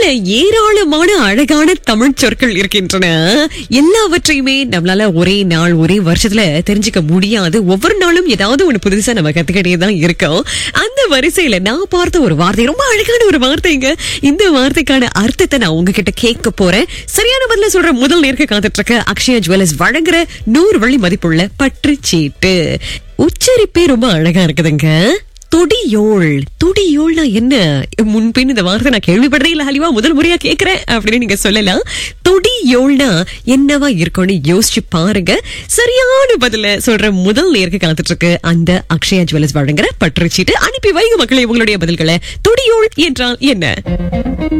தமிழ்ல ஏராளமான அழகான தமிழ் சொற்கள் இருக்கின்றன எல்லாவற்றையுமே நம்மளால ஒரே நாள் ஒரே வருஷத்துல தெரிஞ்சுக்க முடியாது ஒவ்வொரு நாளும் ஏதாவது ஒண்ணு புதுசா நம்ம கத்துக்கிட்டே தான் இருக்கோம் அந்த வரிசையில நான் பார்த்த ஒரு வார்த்தை ரொம்ப அழகான ஒரு வார்த்தைங்க இந்த வார்த்தைக்கான அர்த்தத்தை நான் உங்ககிட்ட கேட்க போறேன் சரியான பதில சொல்ற முதல் நேர்க்க காத்துட்டு இருக்க அக்ஷயா ஜுவல்லர்ஸ் வழங்குற நூறு வழி மதிப்புள்ள பற்றுச்சீட்டு உச்சரிப்பே ரொம்ப அழகா இருக்குதுங்க துடியோள் துடியோள்னா என்ன முன்பின் இந்த வார்த்தை நான் கேள்விப்படுறே இல்ல ஹலிவா முதல் முறையா கேக்குறேன் அப்படின்னு நீங்க சொல்லலாம் துடியோள்னா என்னவா இருக்கும்னு யோசிச்சு பாருங்க சரியான பதில சொல்ற முதல் நேருக்கு காத்துட்டு இருக்கு அந்த அக்ஷயா ஜுவல்லர்ஸ் வழங்குற பற்றுச்சீட்டு அனுப்பி வைங்க மக்களே உங்களுடைய பதில்களை துடியோள் என்றால் என்ன